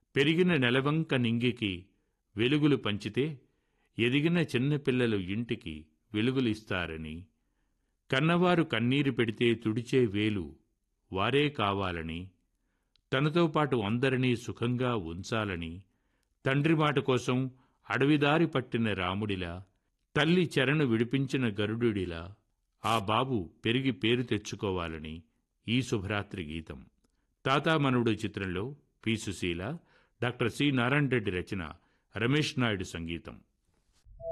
పెరిగిన నెలవంక నింగికి వెలుగులు పంచితే ఎదిగిన చిన్నపిల్లలు ఇంటికి వెలుగులిస్తారని కన్నవారు కన్నీరు పెడితే తుడిచే వేలు వారే కావాలని తనతో పాటు అందరినీ సుఖంగా ఉంచాలని తండ్రి మాట కోసం అడవిదారి పట్టిన రాముడిలా తల్లి చెరను విడిపించిన గరుడుడిలా ఆ బాబు పెరిగి పేరు తెచ్చుకోవాలని ఈ శుభరాత్రి గీతం తాతామనుడు చిత్రంలో P Sushila doctor C Narayana Reddy రచన రమేష్ నాయుడు సంగీతం